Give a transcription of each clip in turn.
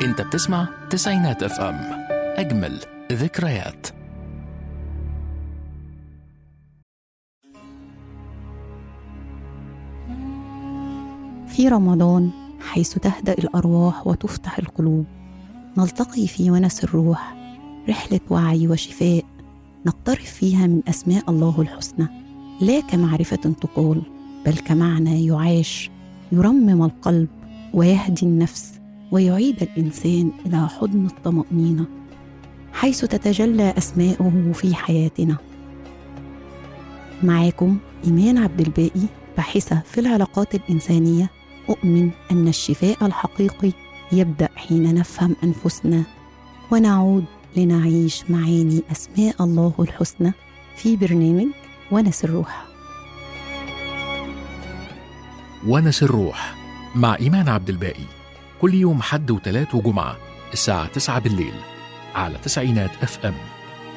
انت بتسمع تسعينات اف ام اجمل ذكريات في رمضان حيث تهدأ الأرواح وتفتح القلوب نلتقي في ونس الروح رحلة وعي وشفاء نقترف فيها من أسماء الله الحسنى لا كمعرفة تقال بل كمعنى يعاش يرمم القلب ويهدي النفس ويعيد الإنسان إلى حضن الطمأنينة حيث تتجلى أسماؤه في حياتنا معاكم إيمان عبد الباقي باحثة في العلاقات الإنسانية أؤمن أن الشفاء الحقيقي يبدأ حين نفهم أنفسنا ونعود لنعيش معاني أسماء الله الحسنى في برنامج ونس الروح ونس الروح مع إيمان عبد الباقي كل يوم حد وتلات وجمعة الساعة 9 بالليل على تسعينات اف ام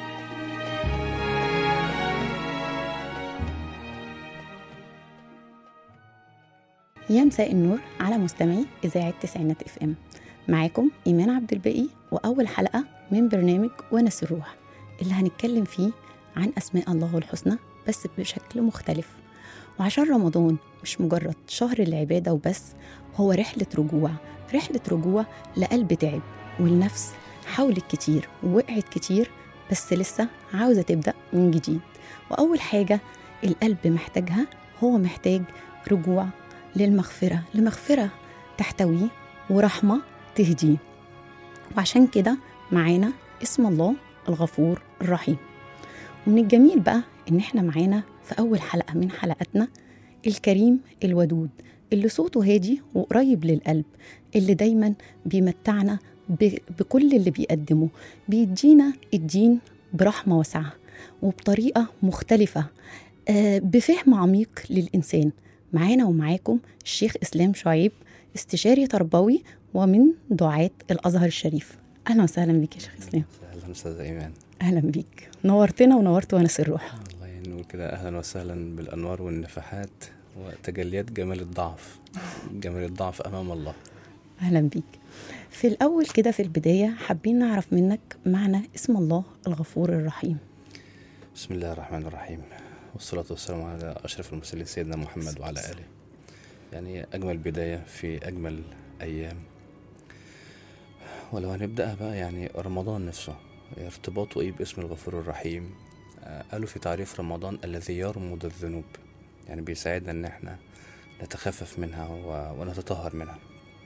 يا مساء النور على مستمعي إذاعة تسعينات اف ام معاكم إيمان عبد الباقي وأول حلقة من برنامج ونس الروح اللي هنتكلم فيه عن أسماء الله الحسنى بس بشكل مختلف وعشان رمضان مش مجرد شهر العبادة وبس هو رحلة رجوع رحلة رجوع لقلب تعب والنفس حاولت كتير ووقعت كتير بس لسه عاوزة تبدأ من جديد وأول حاجة القلب محتاجها هو محتاج رجوع للمغفرة لمغفرة تحتويه ورحمة تهديه وعشان كده معانا اسم الله الغفور الرحيم ومن الجميل بقى ان احنا معانا في اول حلقة من حلقاتنا الكريم الودود اللي صوته هادي وقريب للقلب اللي دايما بيمتعنا ب- بكل اللي بيقدمه بيدينا الدين برحمة واسعة وبطريقة مختلفة آه، بفهم عميق للإنسان معانا ومعاكم الشيخ إسلام شعيب استشاري تربوي ومن دعاة الأزهر الشريف أهلا وسهلا بك يا شيخ إسلام اهلا استاذ ايمان أهلا بيك نورتنا ونورت ونس الروح الله نقول كده اهلا وسهلا بالانوار والنفحات وتجليات جمال الضعف جمال الضعف امام الله أهلا بيك في الأول كده في البداية حابين نعرف منك معنى اسم الله الغفور الرحيم بسم الله الرحمن الرحيم والصلاة والسلام على أشرف المرسلين سيدنا محمد وعلى آله يعني أجمل بداية في أجمل أيام ولو هنبدأها بقى يعني رمضان نفسه ارتباطه إيه باسم الغفور الرحيم آه، قالوا في تعريف رمضان الذي يرمض الذنوب يعني بيساعدنا إن احنا نتخفف منها و- ونتطهر منها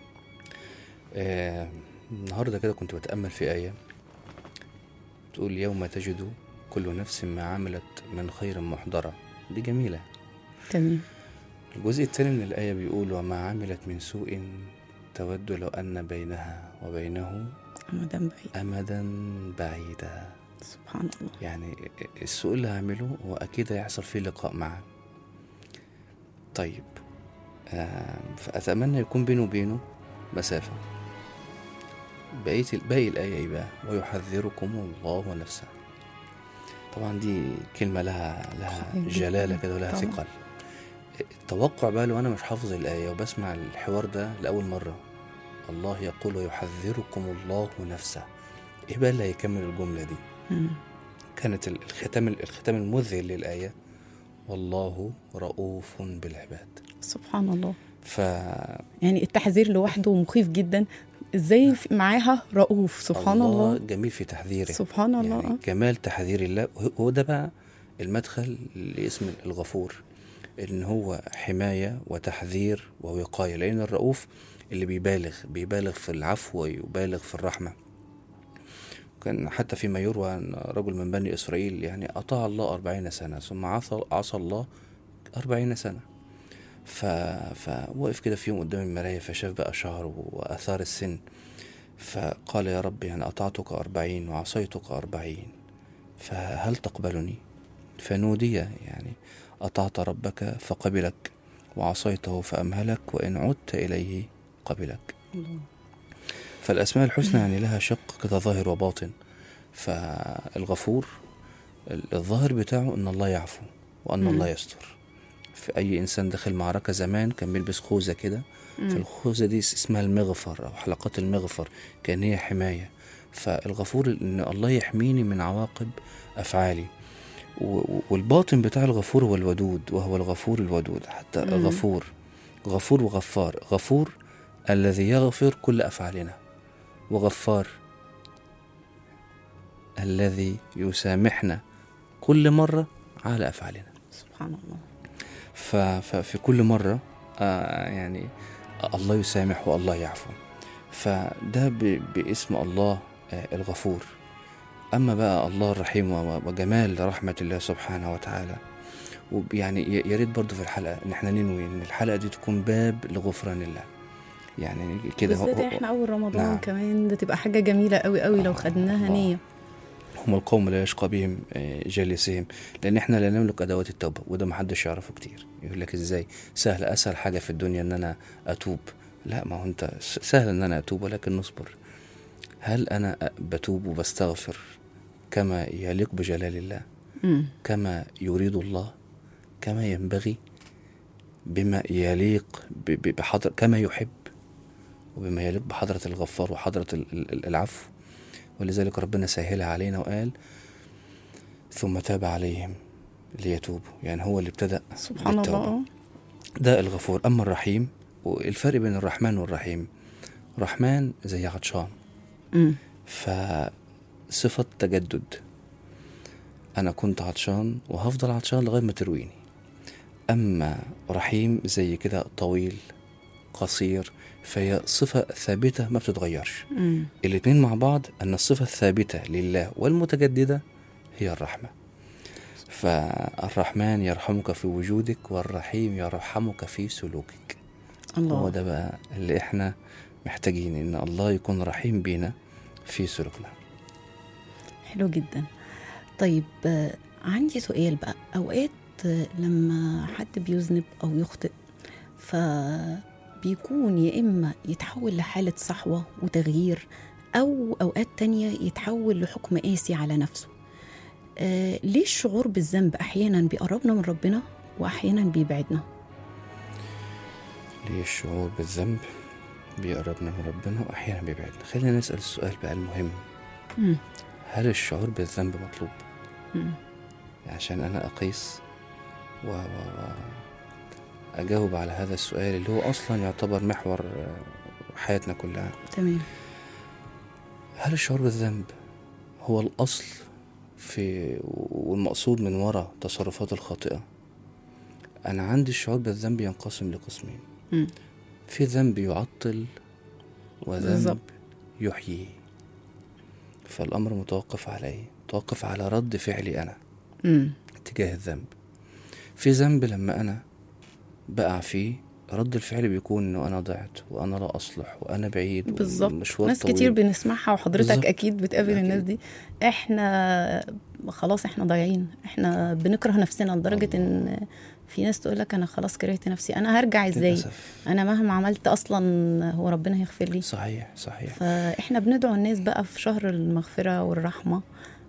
آه، النهاردة كده كنت بتأمل في آية تقول يوم تجد كل نفس ما عملت من خير محضرة دي جميلة تمام الجزء الثاني من الآية بيقول وما عملت من سوء تود لو أن بينها وبينه أمدا بعيد أمدا بعيدا سبحان الله يعني السوء اللي هعمله هو أكيد هيحصل فيه لقاء معاه طيب آه، فأتمنى يكون بينه وبينه مسافة بقية باقي الآية إيه بقى ويحذركم الله نفسه طبعا دي كلمة لها لها جدا. جلالة كده ولها طبعا. ثقل التوقع بقى لو أنا مش حافظ الآية وبسمع الحوار ده لأول مرة الله يقول ويحذركم الله نفسه إيه بقى اللي هيكمل الجملة دي مم. كانت ال- الختام الختام المذهل للآية والله رؤوف بالعباد سبحان الله ف يعني التحذير لوحده مخيف جدا ازاي في- معاها رؤوف سبحان الله, جميل في تحذيره سبحان الله يعني جمال تحذير الله وه- هو ده بقى المدخل لاسم الغفور ان هو حماية وتحذير ووقاية لان الرؤوف اللي بيبالغ بيبالغ في العفو ويبالغ في الرحمة كان حتى فيما يروى أن رجل من بني إسرائيل يعني أطاع الله أربعين سنة ثم عصى, عصى الله أربعين سنة ف... فوقف كده في يوم قدام المراية فشاف بقى شعره وآثار السن فقال يا رب يعني أطعتك أربعين وعصيتك أربعين فهل تقبلني فنودي يعني أطعت ربك فقبلك وعصيته فأمهلك وإن عدت إليه قبلك الله. فالأسماء الحسنى يعني لها شق كده ظاهر وباطن فالغفور ال- الظاهر بتاعه إن الله يعفو وأن مم. الله يستر في أي إنسان دخل معركة زمان كان بيلبس خوذة كده مم. فالخوذة دي اسمها المغفر أو حلقات المغفر كان هي حماية فالغفور إن الله يحميني من عواقب أفعالي و- والباطن بتاع الغفور هو الودود وهو الغفور الودود حتى مم. غفور غفور وغفار غفور الذي يغفر كل أفعالنا وغفار الذي يسامحنا كل مرة على أفعالنا سبحان الله ف- ففي كل مرة آه يعني الله يسامح والله يعفو فده ب- باسم الله آه الغفور أما بقى الله الرحيم و- وجمال رحمة الله سبحانه وتعالى وب- يعني ي- يا ريت برضه في الحلقة إن احنا ننوي إن الحلقة دي تكون باب لغفران الله يعني كده هو- بالذات هو- احنا اول رمضان نعم. كمان ده تبقى حاجه جميله قوي قوي لو آه، خدناها الله. نيه هم القوم لا يشقى بهم آه، جالسهم لان احنا لا نملك ادوات التوبه وده محدش يعرفه كتير يقول لك ازاي سهل اسهل حاجه في الدنيا ان انا اتوب لا ما هو انت س- سهل ان انا اتوب ولكن نصبر هل انا أ- بتوب وبستغفر كما يليق بجلال الله مم. كما يريد الله كما ينبغي بما يليق ب- ب- بحضر كما يحب وبما يليق بحضرة الغفار وحضرة ال- ال- العفو ولذلك ربنا سهلها علينا وقال ثم تاب عليهم ليتوبوا يعني هو اللي ابتدأ سبحان بالتوبة. الله آه. ده الغفور أما الرحيم والفرق بين الرحمن والرحيم رحمن زي عطشان مم. فصفة تجدد أنا كنت عطشان وهفضل عطشان لغاية ما ترويني أما رحيم زي كده طويل قصير فهي صفة ثابتة ما بتتغيرش مم. الاتنين مع بعض أن الصفة الثابتة لله والمتجددة هي الرحمة فالرحمن يرحمك في وجودك والرحيم يرحمك في سلوكك هو الله ده بقى اللي احنا محتاجين ان الله يكون رحيم بينا في سلوكنا حلو جدا طيب آه، عندي سؤال بقى اوقات آه، لما حد بيذنب او يخطئ فبيكون يا اما يتحول لحاله صحوه وتغيير او اوقات تانية يتحول لحكم قاسي على نفسه آه ليه الشعور بالذنب احيانا بيقربنا من ربنا واحيانا بيبعدنا ليه الشعور بالذنب بيقربنا من ربنا واحيانا بيبعدنا خلينا نسال السؤال بقى المهم مم. هل الشعور بالذنب مطلوب مم. عشان انا اقيس و, و, و اجاوب على هذا السؤال اللي هو اصلا يعتبر محور آه، حياتنا كلها تمام هل الشعور بالذنب هو الأصل في والمقصود من وراء تصرفات الخاطئة أنا عندي الشعور بالذنب ينقسم لقسمين مم. في ذنب يعطل وذنب بالظبط. يحيي فالأمر متوقف على إيه؟ متوقف على رد فعلي أنا مم. تجاه الذنب في ذنب لما أنا بقع فيه رد الفعل بيكون إنه أنا ضعت وأنا لا أصلح وأنا بعيد بالظبط والمشوار ناس طويل. كتير بنسمعها وحضرتك بالظبط. اكيد بتقابل أكيد. الناس دي احنا خلاص احنا ضايعين احنا بنكره نفسنا لدرجه الله. ان في ناس تقول لك انا خلاص كرهت نفسي انا هرجع ازاي للأسف انا مهما عملت اصلا هو ربنا هيغفر لي صحيح صحيح فاحنا بندعو الناس بقى في شهر المغفره والرحمه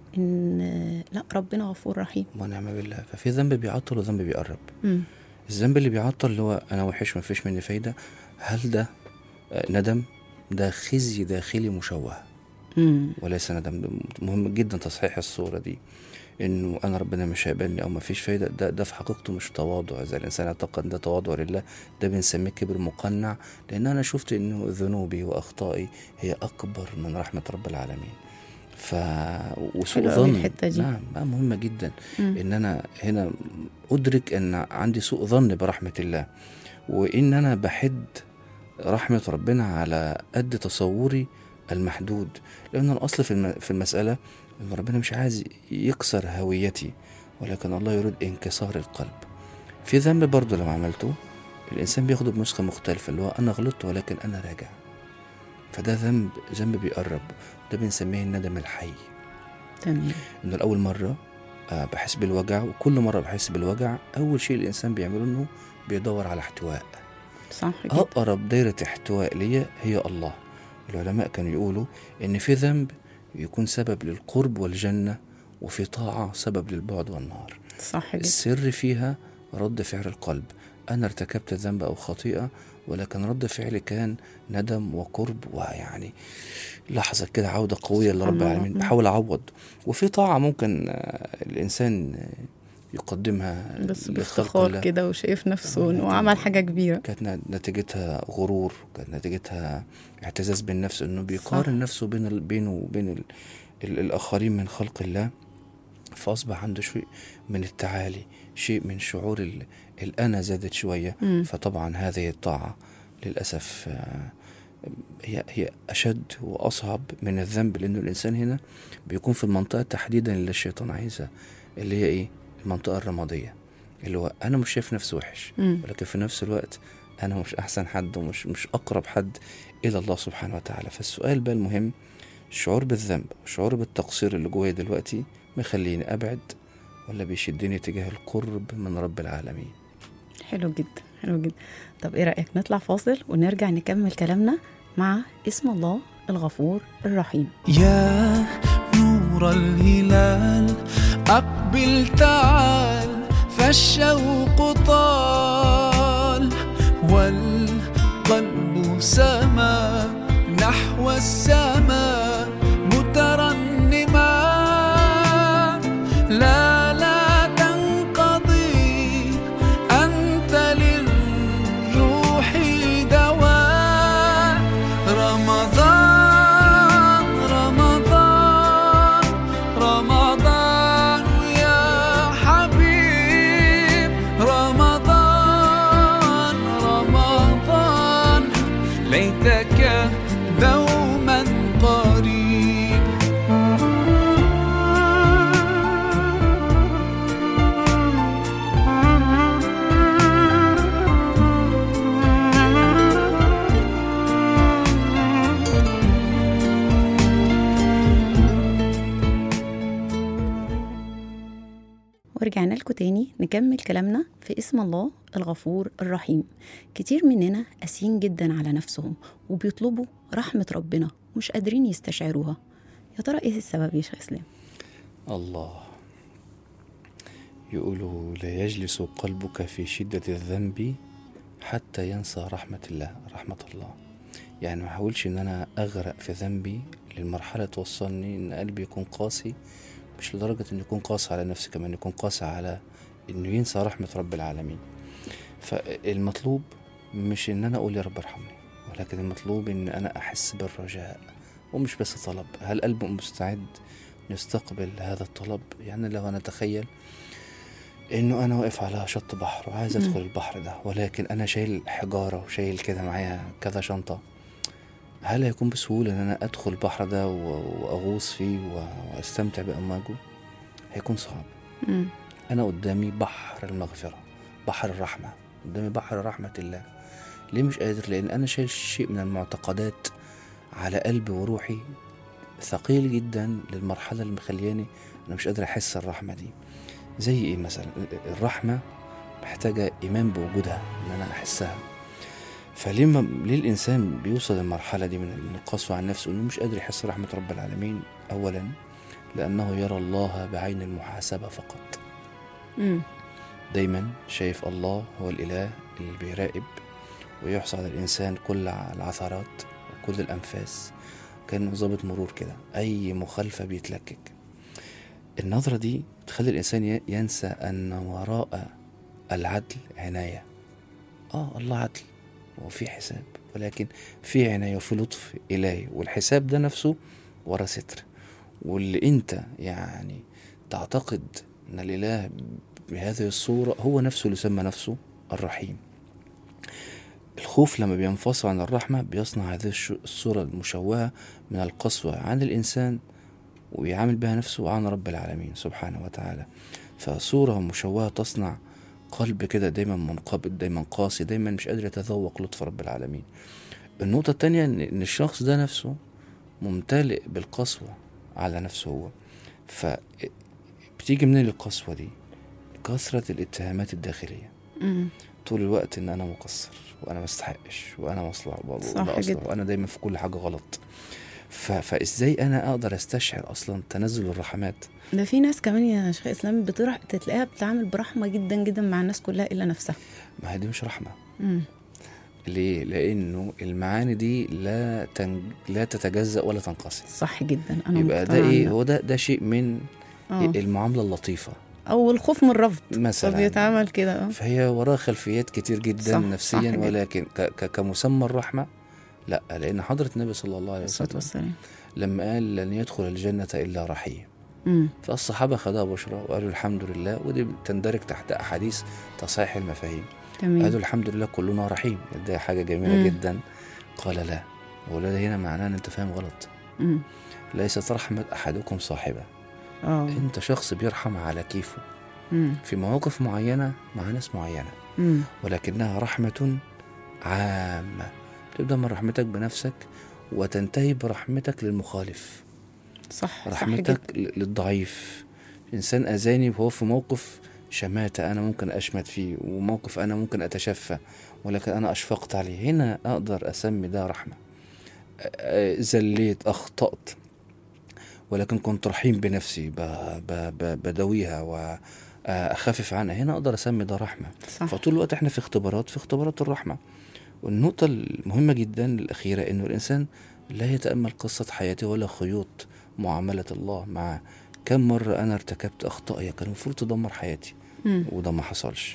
ان لا ربنا غفور رحيم ونعم بالله ففي ذنب بيعطل وذنب بيقرب مم. الذنب اللي بيعطل اللي هو انا وحش ما فيش مني فايده هل ده آه، ندم ده خزي داخلي مشوه مم. وليس ندم مهم جدا تصحيح الصوره دي انه انا ربنا مش هيقبلني او ما فيش فايده ده ده في حقيقته مش تواضع اذا الانسان اعتقد ده تواضع لله ده بنسميه كبر مقنع لان انا شفت انه ذنوبي واخطائي هي اكبر من رحمه رب العالمين ف وسوء حلوة أوي ظن الحتة دي. نعم آه، مهمه جدا مم. ان انا هنا ادرك ان عندي سوء ظن برحمه الله وان انا بحد رحمه ربنا على قد تصوري المحدود لان الاصل في الم- في المساله ان ربنا مش عايز يكسر هويتي ولكن الله يريد انكسار القلب في ذنب برضه لو عملته الانسان بياخده بنسخه مختلفه اللي هو انا غلطت ولكن انا راجع فده ذنب ذنب بيقرب ده بنسميه الندم الحي تمام انه لاول مره آه، بحس بالوجع وكل مره بحس بالوجع اول شيء الانسان بيعمله انه بيدور على احتواء صح كده اقرب دايره احتواء ليا هي الله العلماء كانوا يقولوا ان في ذنب يكون سبب للقرب والجنه وفي طاعه سبب للبعد والنار صح كده السر فيها رد فعل القلب انا ارتكبت ذنب او خطيئه ولكن رد فعلي كان ندم وقرب ويعني لحظة كده عودة قوية سبحان لرب الله. العالمين مم. بحاول أعوض وفي طاعة ممكن آه، الإنسان آه، يقدمها بس لخلق بافتخار الله. كده وشايف نفسه آه، انه طبعاً. عمل حاجه كبيره كانت ن- نتيجتها غرور كانت نتيجتها اعتزاز بالنفس انه بيقارن نفسه بين ال... بينه وبين ال... ال... الاخرين من خلق الله فاصبح عنده شيء من التعالي شيء من شعور ال... الانا زادت شويه مم. فطبعا هذه الطاعه للاسف آه، هي هي اشد واصعب من الذنب لانه الانسان هنا بيكون في المنطقه تحديدا اللي الشيطان عايزها اللي هي ايه المنطقه الرماديه اللي هو انا مش شايف نفسي وحش مم. ولكن في نفس الوقت انا مش احسن حد ومش مش اقرب حد الى الله سبحانه وتعالى فالسؤال بقى المهم الشعور بالذنب والشعور بالتقصير اللي جوايا دلوقتي مخليني ابعد ولا بيشدني تجاه القرب من رب العالمين حلو جدا حلو جدا طب ايه رايك نطلع فاصل ونرجع نكمل كلامنا مع اسم الله الغفور الرحيم يا نور الهلال أقبل تعال فالشوق طال والقلب سما نحو السماء مترنما لا لا تنقضي أنت للروح دواء رمضان رمضان رمضان يا حبيب رمضان رمضان ليتك دوما قريب ورجعنا لكم تاني نكمل كلامنا في اسم الله الغفور الرحيم كتير مننا قاسيين جدا على نفسهم وبيطلبوا رحمة ربنا ومش قادرين يستشعروها يا ترى ايه السبب يا شيخ اسلام الله يقولوا لا يجلس قلبك في شدة الذنب حتى ينسى رحمة الله رحمة الله يعني ما احاولش ان انا اغرق في ذنبي للمرحلة توصلني ان قلبي يكون قاسي مش لدرجة انه يكون قاسي على نفسي كمان يكون قاسي على انه ينسى رحمة رب العالمين فالمطلوب مش ان انا اقول يا رب ارحمني ولكن المطلوب ان انا احس بالرجاء ومش بس طلب هل قلبي مستعد يستقبل هذا الطلب يعني لو انا اتخيل انه انا واقف على شط بحر وعايز مم. ادخل البحر ده ولكن انا شايل حجاره وشايل كده معايا كذا شنطه هل هيكون بسهوله ان انا ادخل البحر ده و- واغوص فيه و- واستمتع بامواجه هيكون صعب مم. انا قدامي بحر المغفره بحر الرحمه قدامي بحر رحمه الله ليه مش قادر لان انا شايل شيء من المعتقدات على قلبي وروحي ثقيل جدا للمرحله اللي مخلياني انا مش قادر احس الرحمه دي زي ايه مثلا الرحمه محتاجه ايمان بوجودها ان انا احسها فليه ما ليه الانسان بيوصل للمرحله دي من القسوه عن نفسه انه مش قادر يحس رحمه رب العالمين اولا لانه يرى الله بعين المحاسبه فقط مم. دايما شايف الله هو الإله اللي بيراقب ويحصى على الإنسان كل العثرات وكل الأنفاس كأنه ضابط مرور كده أي مخالفة بيتلكك النظرة دي تخلي الإنسان ي- ينسى أن وراء العدل عناية آه الله عدل وفي حساب ولكن في عناية وفي لطف إلهي والحساب ده نفسه ورا ستر واللي أنت يعني تعتقد أن الإله بهذه الصورة هو نفسه اللي سمى نفسه الرحيم الخوف لما بينفصل عن الرحمة بيصنع هذه الش- الصورة المشوهة من القسوة عن الإنسان ويعامل بها نفسه عن رب العالمين سبحانه وتعالى فصورة مشوهة تصنع قلب كده دايما منقبض دايما قاسي دايما مش قادر يتذوق لطف رب العالمين النقطة التانية إن إن الشخص ده نفسه ممتلئ بالقسوة على نفسه هو فبتيجي منين القسوة دي كثرة الاتهامات الداخلية مم. طول الوقت ان انا مقصر وانا ما استحقش وانا مصلح صح جدا. وانا دايما في كل حاجه غلط ف... فازاي انا اقدر استشعر اصلا تنزل الرحمات ده في ناس كمان يا شيخ اسلام بتروح تلاقيها بتتعامل برحمه جدا جدا مع الناس كلها الا نفسها ما هي دي مش رحمه مم. ليه لانه المعاني دي لا تنج... لا تتجزأ ولا تنقسم صح جدا انا يبقى ده مقتنعة ايه بده. هو ده ده شيء من آه. المعامله اللطيفه او الخوف من الرفض مثلا فبيتعمل كده اه فهي وراها خلفيات كتير جدا صح، نفسيا صح جدا. ولكن ك... ك... كمسمى الرحمه لا لان حضره النبي صلى الله عليه الصلاه وسلم والسلام لما قال لن يدخل الجنه الا رحيم امم فالصحابه خدها بشرى وقالوا الحمد لله ودي تندرج تحت احاديث تصحيح المفاهيم تمام قالوا الحمد لله كلنا رحيم ده حاجه جميله مم. جدا قال لا ولا ده هنا معناه ان انت فاهم غلط امم ليست رحمه احدكم صاحبه اه انت شخص بيرحم على كيفه امم في مواقف معينه مع ناس معينه امم ولكنها رحمه عامه تبدا من رحمتك بنفسك وتنتهي برحمتك للمخالف صح صح جدا رحمتك ل- للضعيف انسان اذاني وهو في موقف شماتة أنا ممكن أشمت فيه وموقف أنا ممكن أتشفى ولكن أنا أشفقت عليه هنا أقدر أسمي ده رحمة أ- أ- زليت أخطأت ولكن كنت رحيم بنفسي ب- ب- ب- بدويها وأخفف عنها هنا أقدر أسمي ده رحمة صح فطول الوقت احنا في اختبارات في اختبارات الرحمة والنقطة المهمة جدا الأخيرة إنه الإنسان لا يتأمل قصة حياته ولا خيوط معاملة الله معه كم مرة أنا ارتكبت أخطاء كان المفروض تدمر حياتي مم. وده ما حصلش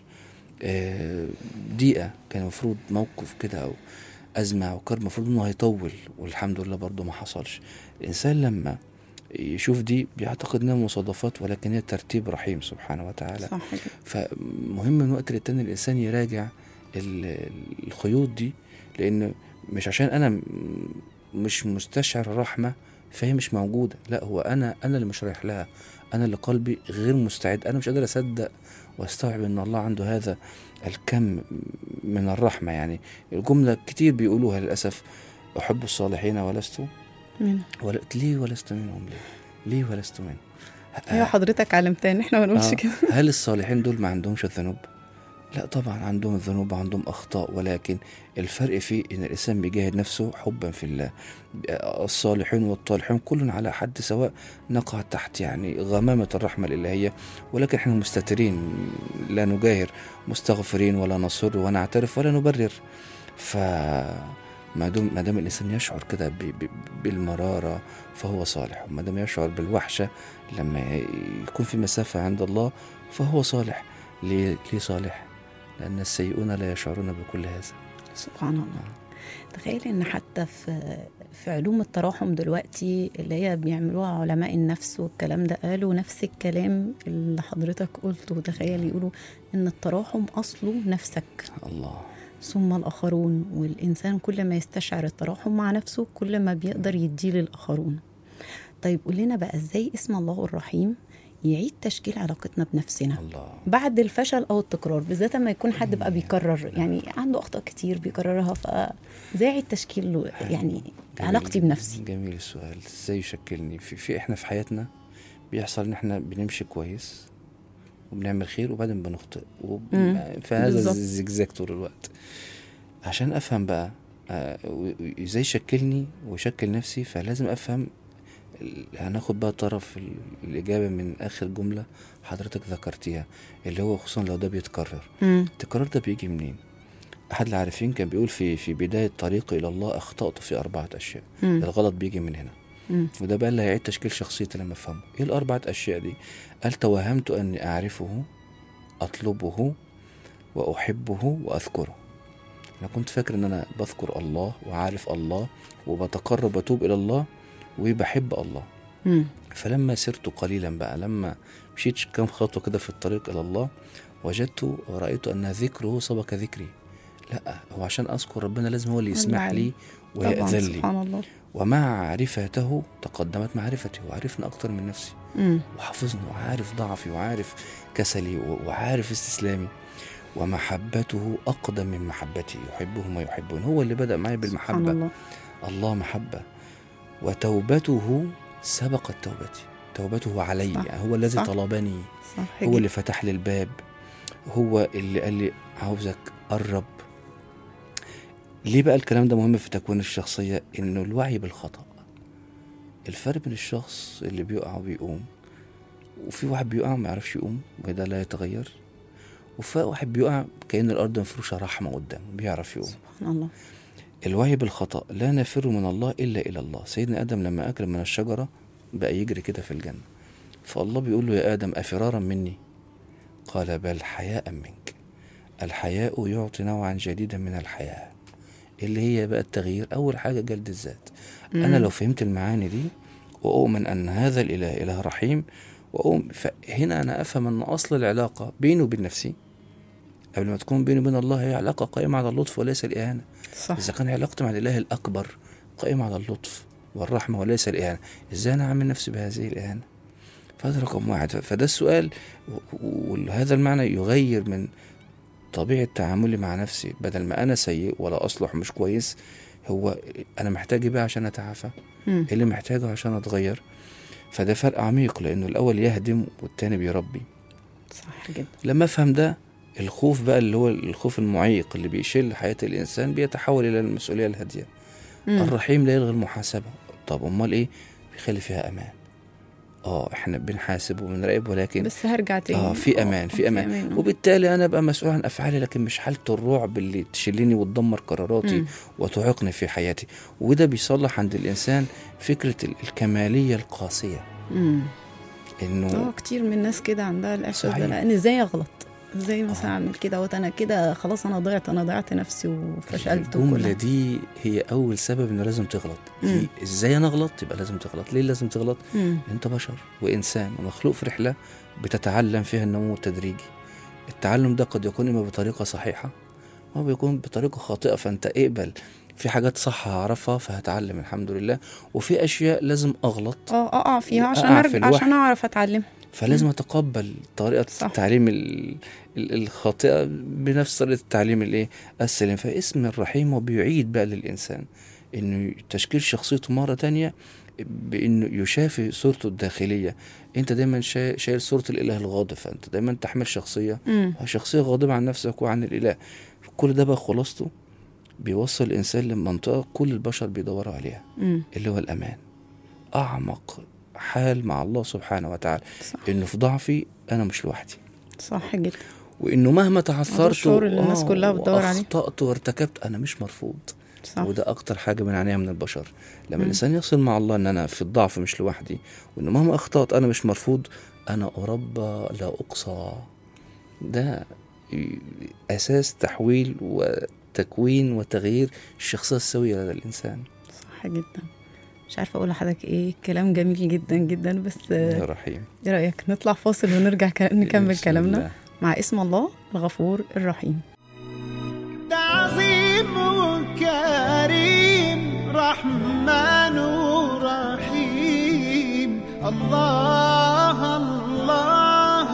آه، دقيقة كان المفروض موقف كده أو أزمة أو كرب المفروض إنه هيطول والحمد لله برضه ما حصلش الإنسان لما يشوف دي بيعتقد إنها مصادفات ولكن هي ترتيب رحيم سبحانه وتعالى صح كده فمهم من وقت للتاني الانسان يراجع ال- الخيوط دي لان مش عشان انا م- مش مستشعر الرحمه فهي مش موجوده لا هو انا انا اللي مش رايح لها انا اللي قلبي غير مستعد انا مش قادر اصدق واستوعب ان الله عنده هذا الكم من الرحمه يعني الجمله كتير بيقولوها للاسف احب الصالحين ولست من ولا ليه ولست منهم ليه ليه ولست منهم ايوه حضرتك علمتني احنا ما نقولش آه. كده هل الصالحين دول ما عندهمش الذنوب؟ لا طبعا عندهم الذنوب وعندهم أخطاء ولكن الفرق في إن الإنسان بيجاهد نفسه حبا في الله الصالحين والطالحون كل على حد سواء نقع تحت يعني غمامة الرحمة الإلهية ولكن احنا مستترين لا نجاهر مستغفرين ولا نصر ونعترف ولا نبرر ف ما دام ما دام الانسان يشعر كده ب- ب- بالمراره فهو صالح وما دام يشعر بالوحشه لما يكون في مسافه عند الله فهو صالح ليه ليه صالح؟ لأن السيئون لا يشعرون بكل هذا سبحان الله تخيل ان حتى في في علوم التراحم دلوقتي اللي هي بيعملوها علماء النفس والكلام ده قالوا نفس الكلام اللي حضرتك قلته تخيل يقولوا ان التراحم اصله نفسك الله ثم الاخرون والانسان كل ما يستشعر التراحم مع نفسه كل ما بيقدر يديه للاخرون طيب قول لنا بقى ازاي اسم الله الرحيم يعيد تشكيل علاقتنا بنفسنا الله بعد الفشل او التكرار بالذات لما يكون حد بقى بيكرر يعني عنده اخطاء كتير بيكررها فازاي اعيد تشكيل له يعني جميل- علاقتي بنفسي جميل السؤال ازاي يشكلني في, في احنا في حياتنا بيحصل ان احنا بنمشي كويس وبنعمل خير وبعدين بنخطئ وب... مم. فهذا بالظبط. الزجزاج طول الوقت عشان افهم بقى آه، و- و- ازاي يشكلني ويشكل نفسي فلازم افهم ال- هناخد بقى طرف ال- الإجابة من آخر جملة حضرتك ذكرتيها اللي هو خصوصا لو ده بيتكرر مم. التكرار ده بيجي منين؟ أحد العارفين كان بيقول في في بداية طريقي إلى الله أخطأت في أربعة أشياء مم. الغلط بيجي من هنا مم. وده بقى اللي هيعيد تشكيل شخصيتي لما أفهمه إيه الأربعة أشياء دي؟ قال توهمت أني أعرفه أطلبه وأحبه وأذكره أنا كنت فاكر إن أنا بذكر الله وعارف الله وبتقرب وأتوب إلى الله وبحب الله مم. فلما سرت قليلا بقى لما مشيت كام خطوة كده في الطريق إلى الله وجدت ورأيت أن ذكره سبق ذكري لا هو عشان أذكر ربنا لازم هو اللي يسمح الله لي طبعا ويأذن لي سبحان الله ومعرفته تقدمت معرفتي وعرفنا أكتر من نفسي مم. وحافظني وعارف ضعفي وعارف كسلي و- وعارف استسلامي ومحبته أقدم من محبتي يحبهم ويحبون هو اللي بدأ معي سبحان بالمحبة الله الله محبة وتوبته سبقت توبتي توبته علي صح. يعني هو الذي صح. طلبني صح هو جدا. اللي فتح لي الباب هو اللي قال لي عاوزك قرب ليه بقى الكلام ده مهم في تكوين الشخصية إنه الوعي بالخطأ الفرق بين الشخص اللي بيقع وبيقوم وفي واحد بيقع ما يعرفش يقوم وده لا يتغير وفي واحد بيقع كأن الأرض مفروشة رحمة قدامه بيعرف يقوم سبحان الله الوعي بالخطأ لا نفر من الله إلا إلى الله سيدنا آدم لما أكل من الشجرة بقى يجري كده في الجنة فالله بيقول له يا آدم أفرارا مني قال بل حياء منك الحياء يعطي نوعا جديدا من الحياة اللي هي بقى التغيير أول حاجة جلد الذات أنا مم. لو فهمت المعاني دي وأؤمن أن هذا الإله إله رحيم وأؤمن فهنا أنا أفهم أن أصل العلاقة بيني وبين نفسي قبل ما تكون بيني وبين الله هي علاقة قائمة على اللطف وليس الإهانة صح إذا كان علاقتي مع الإله الأكبر قائمة على اللطف والرحمة وليس الإهانة إزاي أنا أعمل نفسي بهذه الإهانة فهذا رقم واحد فده السؤال و- وهذا المعنى يغير من طبيعة تعاملي مع نفسي بدل ما أنا سيء ولا أصلح مش كويس هو أنا محتاج إيه بقى عشان أتعافى مم. إيه اللي محتاجه عشان أتغير فده فرق عميق لأنه الأول يهدم والتاني بيربي صح جدا لما افهم ده الخوف بقى اللي هو الخوف المعيق اللي بيشل حياة الإنسان بيتحول إلى المسؤولية الهادية مم. الرحيم لا يلغي المحاسبة طب أمال إيه بيخلي فيها أمان اه احنا بنحاسب وبنراقب ولكن بس هرجع تاني اه في امان في امان آه. وبالتالي انا ابقى مسؤول عن افعالي لكن مش حاله الرعب اللي تشلني وتدمر قراراتي مم. وتعيقني في حياتي وده بيصلح عند الانسان فكره ال- الكماليه القاسيه مم. انه اه كتير من الناس كده عندها الاحساس ده صحيح. لان ازاي اغلط ازاي مثلا آه. اعمل كده وات انا كده خلاص انا ضعت انا ضيعت نفسي وفشلت الجمله وكل دي هي اول سبب انه لازم تغلط مم. دي ازاي انا اغلط يبقى لازم تغلط ليه لازم تغلط مم. انت بشر وانسان ومخلوق في رحله بتتعلم فيها النمو التدريجي التعلم ده قد يكون اما بطريقه صحيحه او بيكون بطريقه خاطئه فانت اقبل في حاجات صح هعرفها فهتعلم الحمد لله وفي اشياء لازم اغلط اه اقع فيها عشان أقع في ارجع الوحي. عشان اعرف اتعلم فلازم اتقبل طريقه صح. التعليم ال- ال- الخاطئه بنفس طريقه التعليم الايه السليم فاسم الرحيم وبيعيد بقى للانسان انه تشكيل شخصيته مره تانية بانه يشافي صورته الداخليه انت دايما شا- شايل صوره الاله الغاضب فانت دايما تحمل شخصيه مم. شخصيه غاضبه عن نفسك وعن الاله كل ده بقى خلاصته بيوصل الانسان لمنطقه كل البشر بيدوروا عليها مم. اللي هو الامان اعمق حال مع الله سبحانه وتعالى صح انه في ضعفي انا مش لوحدي صح جدا وانه مهما تعثرت الشعور اللي الناس كلها بتدور عليه. واخطات وارتكبت انا مش مرفوض صح وده اكتر حاجه بنعانيها من البشر لما مم. الانسان يصل مع الله ان انا في الضعف مش لوحدي وانه مهما اخطات انا مش مرفوض انا اربى لا اقصى ده اساس تحويل وتكوين وتغيير الشخصيه السويه لدى الانسان صح جدا مش عارفه اقول لحضرتك ايه كلام جميل جدا جدا بس يا آه، رحيم ايه رايك نطلع فاصل ونرجع ك- نكمل بسم كلامنا الله. مع اسم الله الغفور الرحيم عظيم وكريم رحمن ورحيم الله الله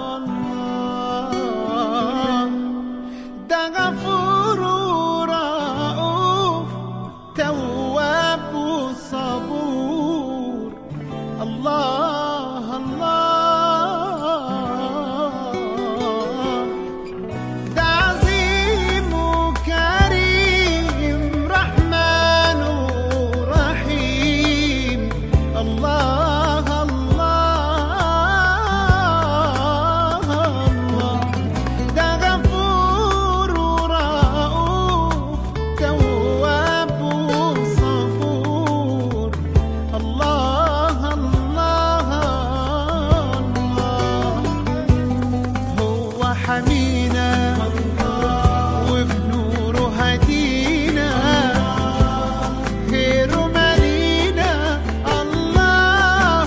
الله ده غفور ورؤوف تواب وصبور الله الله ده عظيم وكريم رحمن ورحيم الله الله الله ده غفور ورؤوف تواب وصبور الله الله الله هو حمينا وبنوره هدينا خيره مالينا الله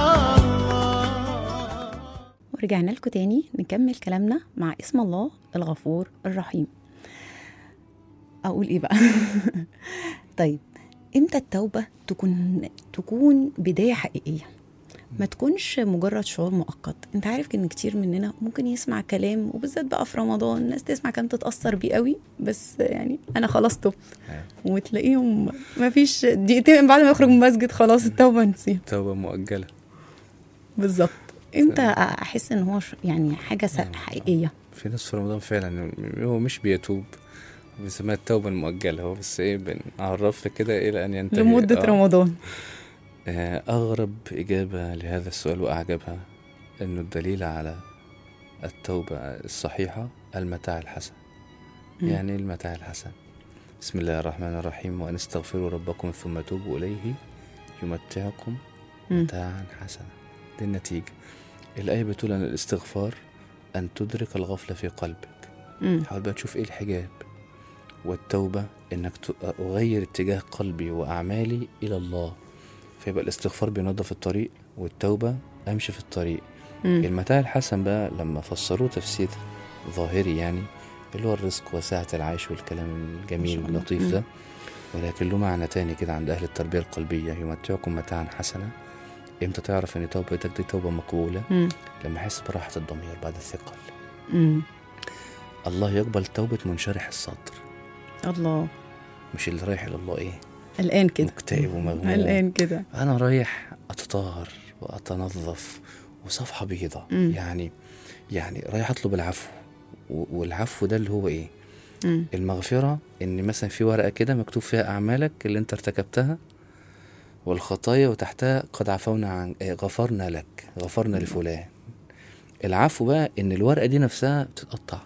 الله ورجعنا لكم تاني نكمل كلامنا مع اسم الله الغفور الرحيم اقول ايه بقى طيب امتى التوبه تكون تكون بدايه حقيقيه ما تكونش مجرد شعور مؤقت انت عارف ان كتير مننا ممكن يسمع كلام وبالذات بقى في رمضان الناس تسمع كلام تتاثر بيه قوي بس يعني انا خلاص تبت وتلاقيهم ما فيش دقيقتين بعد ما يخرج من المسجد خلاص التوبه نسيها توبه مؤجله بالظبط امتى احس ان هو ش- يعني حاجه س- حقيقيه في ناس في رمضان فعلا هو مش بيتوب بيسميها التوبة المؤجلة هو بس ايه بنعرف كده إلى أن ينتهي لمده آه. رمضان آه، أغرب إجابة لهذا السؤال وأعجبها إنه الدليل على التوبة الصحيحة المتاع الحسن مم. يعني إيه المتاع الحسن بسم الله الرحمن الرحيم وأن استغفروا ربكم ثم توبوا إليه يمتعكم مم. متاعا حسنا دي النتيجة الآية بتقول أن الاستغفار أن تدرك الغفلة في قلبك مم. حاول بقى تشوف إيه الحجاب والتوبة إنك ت- أغير اتجاه قلبي وأعمالي إلى الله فيبقى الاستغفار بينظف الطريق والتوبة أمشي في الطريق مم. المتاع الحسن بقى لما فسروه تفسير ظاهري يعني اللي هو الرزق وسعة العيش والكلام الجميل ما شاء الله. اللطيف مم. ده ولكن له معنى تاني كده عند أهل التربية القلبية يمتعكم متاعا حسنا امتى تعرف ان توبتك دي توبة مقبولة مم. لما احس براحة الضمير بعد الثقل مم. الله يقبل توبة منشرح الصدر الله مش اللي رايح إلى الله ايه الآن كده مكتئب ومغموم الآن كده انا رايح اتطهر واتنظف وصفحة بيضة مم. يعني يعني رايح اطلب العفو و- والعفو ده اللي هو ايه مم. المغفرة ان مثلا في ورقة كده مكتوب فيها اعمالك اللي انت ارتكبتها والخطايا وتحتها قد عفونا عن آه، غفرنا لك غفرنا لفلان العفو بقى ان الورقة دي نفسها بتتقطع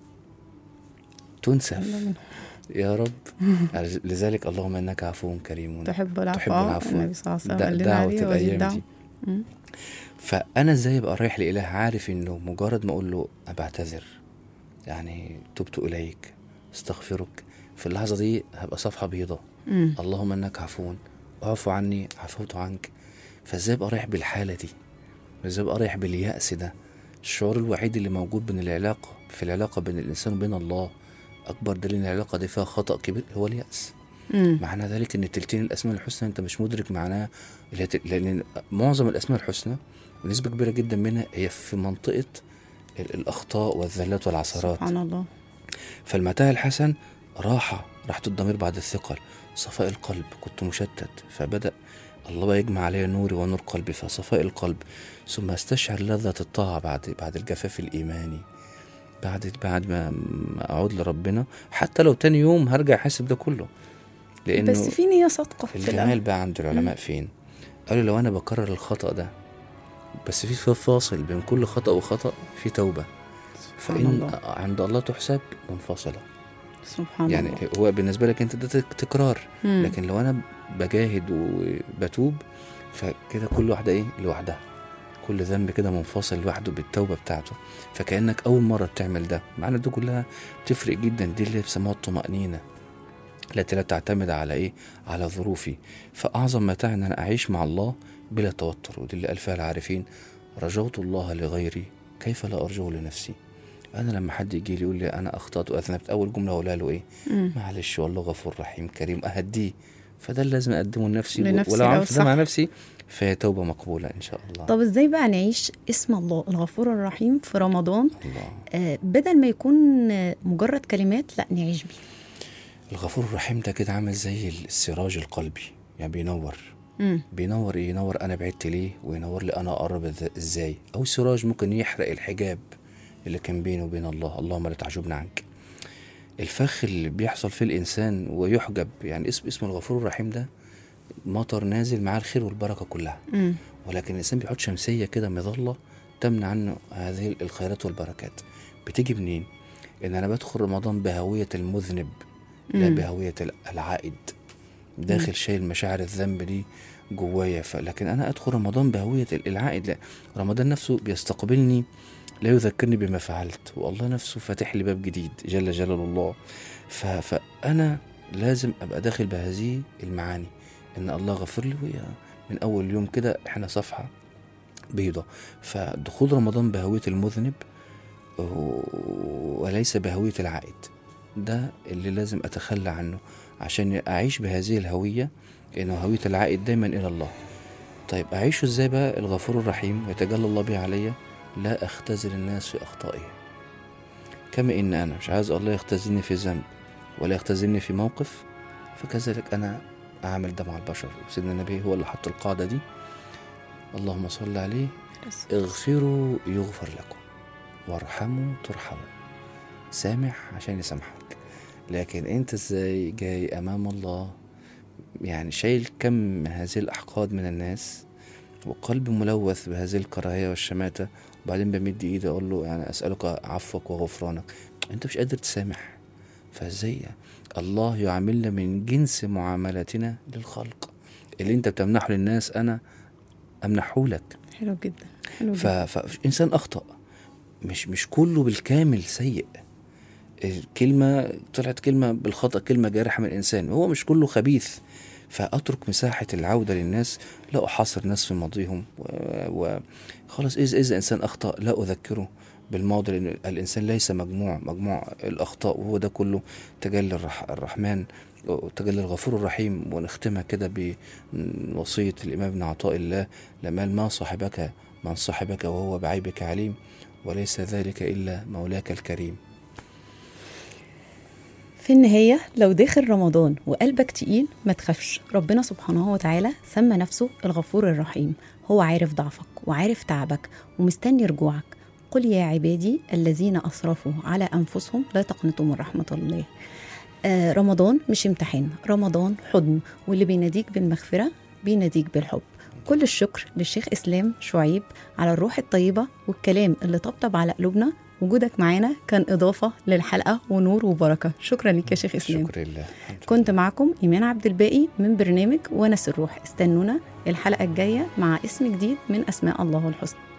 تنسف يا رب لذلك اللهم انك عفو كريم تحب العفو تحب العفو. النبي صلى الله عليه وسلم دا- قال لنا دعوة عليه وزيد الايام دعوة دي مم. فانا ازاي ابقى رايح لاله عارف انه مجرد ما اقول له انا بعتذر يعني تبت اليك استغفرك في اللحظه دي هبقى صفحه بيضاء مم. اللهم انك عفو اعفو عني عفوت عنك فازاي ابقى رايح بالحاله دي ازاي ابقى رايح باليأس ده الشعور الوحيد اللي موجود بين العلاقه في العلاقه بين الانسان وبين الله اكبر دليل ان العلاقه دي فيها خطأ كبير هو اليأس مم. معنى ذلك ان التلتين الاسماء الحسنى انت مش مدرك معناها اللي هي ت- لان معظم الاسماء الحسنى ونسبه كبيره جدا منها هي في منطقه ال- الاخطاء والذلات والعثرات سبحان الله فالمتاع الحسن راحه راحه الضمير بعد الثقل صفاء القلب كنت مشتت فبدا الله بقى يجمع علي نوري ونور قلبي فصفاء القلب ثم استشعر لذة الطاعة بعد بعد الجفاف الإيماني بعد بعد ما ما أعود لربنا حتى لو تاني يوم هرجع أحس بده كله لأنه بس في نية صادقة في الجمال الأول بقى عند العلماء فين قالوا لو انا بكرر الخطا ده بس في في فاصل بين كل خطا وخطا في توبه سبحان فان الله عند الله تحسب منفصله سبحان يعني الله هو بالنسبه لك انت ده تك- تكرار مم. لكن لو انا بجاهد وبتوب فكده كل واحده ايه لوحدها كل ذنب كده منفصل لوحده بالتوبه بتاعته فكانك اول مره بتعمل ده معنى دي كلها بتفرق جدا دي اللي بيسموها الطمانينه التي لا تعتمد على ايه على ظروفي فاعظم متاع ان انا اعيش مع الله بلا توتر ودي اللي قال فيها العارفين رجوت الله لغيري كيف لا ارجو لنفسي انا لما حد يجي لي يقول لي انا اخطات واذنبت اول جمله اقولها له ايه مم. معلش والله غفور رحيم كريم اهديه فده اللي لازم اقدمه لنفسي لنفسي ولو لو عملت ده صح. مع نفسي فهي توبه مقبوله ان شاء الله طب ازاي بقى نعيش اسم الله الغفور الرحيم في رمضان الله آه بدل ما يكون آه، مجرد كلمات لا نعيش بيه الغفور الرحيم ده كده عامل زي السراج القلبي يعني بينور مم. بينور ايه ينور انا بعدت ليه وينور لي انا اقرب إز- ازاي او سراج ممكن يحرق الحجاب اللي كان بيني وبين الله اللهم لا تعجبنا عنك الفخ اللي بيحصل فيه الانسان ويحجب يعني اسم اسم الغفور الرحيم ده مطر نازل معاه الخير والبركه كلها مم. ولكن الانسان بيحط شمسيه كده مظله تمنع عنه هذه الخيرات والبركات بتيجي منين ان انا بدخل رمضان بهويه المذنب لا مم. بهويه العائد داخل شايل مشاعر الذنب دي جوايا ف- لكن انا ادخل رمضان بهويه ال- العائد لا رمضان نفسه بيستقبلني لا يذكرني بما فعلت والله نفسه فاتح لي باب جديد جل جلال الله ف... فانا لازم ابقى داخل بهذه المعاني ان الله غفر لي ويا من اول يوم كده احنا صفحه بيضة فدخول رمضان بهوية المذنب و- وليس بهوية العائد ده اللي لازم أتخلى عنه عشان أعيش بهذه الهوية إنه هوية العائد دايما إلى الله طيب أعيشه إزاي بقى الغفور الرحيم ويتجلى الله به عليا لا أختزل الناس في أخطائهم كما إن أنا مش عايز الله يختزلني في ذنب ولا يختزلني في موقف فكذلك أنا أعمل ده مع البشر سيدنا النبي هو اللي حط القاعدة دي اللهم صل عليه اغفروا يغفر لكم وارحموا ترحموا سامح عشان يسامحك لكن انت ازاي جاي امام الله يعني شايل كم من هذه الاحقاد من الناس وقلب ملوث بهذه الكراهيه والشماته وبعدين بمد ايدي اقول له يعني اسالك عفوك وغفرانك انت مش قادر تسامح فازاي الله يعاملنا من جنس معاملتنا للخلق اللي انت بتمنحه للناس انا امنحه لك حلو جدا حلو ف... جدا فإنسان أخطأ مش مش كله بالكامل سيء الكلمة طلعت كلمة بالخطأ كلمة جارحة من الإنسان هو مش كله خبيث فأترك مساحة العودة للناس لا أحاصر ناس في ماضيهم و- وخلاص إذا إذا إنسان أخطأ لا أذكره بالماضي لأن الإنسان ليس مجموع مجموع الأخطاء وهو ده كله تجلي الرح الرحمن وتجلي الغفور الرحيم ونختمها كده بوصية الإمام ابن عطاء الله لما قال ما صاحبك من صاحبك وهو بعيبك عليم وليس ذلك إلا مولاك الكريم في النهاية لو داخل رمضان وقلبك تقيل ما تخافش ربنا سبحانه وتعالى سمى نفسه الغفور الرحيم هو عارف ضعفك وعارف تعبك ومستني رجوعك قل يا عبادي الذين أسرفوا على أنفسهم لا تقنطوا من رحمة الله آه رمضان مش امتحان رمضان حضن واللي بيناديك بالمغفرة بيناديك بالحب كل الشكر للشيخ إسلام شعيب على الروح الطيبة والكلام اللي طبطب على قلوبنا وجودك معانا كان إضافة للحلقة ونور وبركة شكرا لك يا شيخ إسلام شكر لله الحمد كنت معكم إيمان عبد الباقي من برنامج ونس الروح استنونا الحلقة الجاية مع اسم جديد من أسماء الله الحسنى